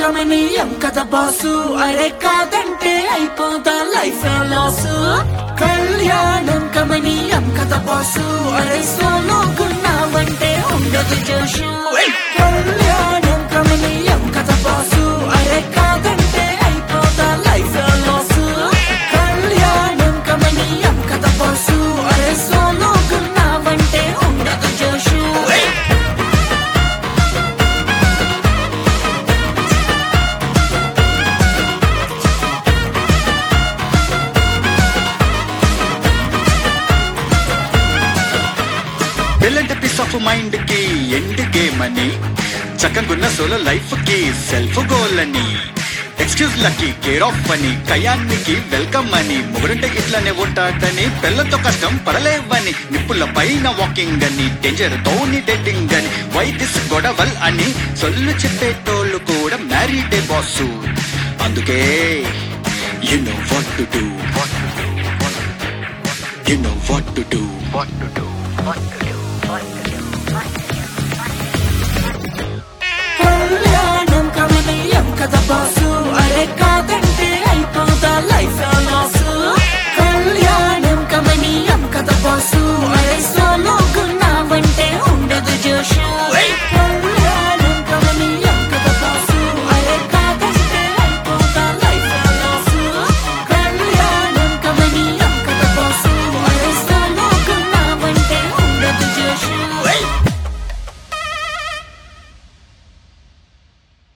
కమనీయం కదా బాసు అరే కాదంటే అయిపోదా లైఫ్ లాసు కళ్యాణం కమనీయం కదా బాసు అరే సోలోకున్నావంటే ఉండదు జోషు కళ్యాణం కమనీయం కదా బాసు అరే కాదంటే అయిపోదా లైఫ్ లాసు కళ్యాణం కమనీయం కదా బాసు అరే సోలోకున్నావంటే ఉండదు జోషు పెళ్ళంటే పీస్ ఆఫ్ మైండ్ కి ఎండ్ గేమ్ అని చక్కగున్న సోలో లైఫ్ కి సెల్ఫ్ గోల్ అని ఎక్స్క్యూజ్ లకి కేర్ ఆఫ్ అని కయానికి వెల్కమ్ అని మొగుడుంటే ఇట్లానే ఉంటాడని పిల్లతో కష్టం పడలేవని నిప్పుల పైన వాకింగ్ అని డేంజర్ తోని డేటింగ్ అని వైద్యస్ గొడవల్ అని సొల్లు చెప్పేటోళ్ళు కూడా మ్యారీడే బాసు అందుకే you know what to do you know what to do కళ్యాణం కమనీయం కదా బాసు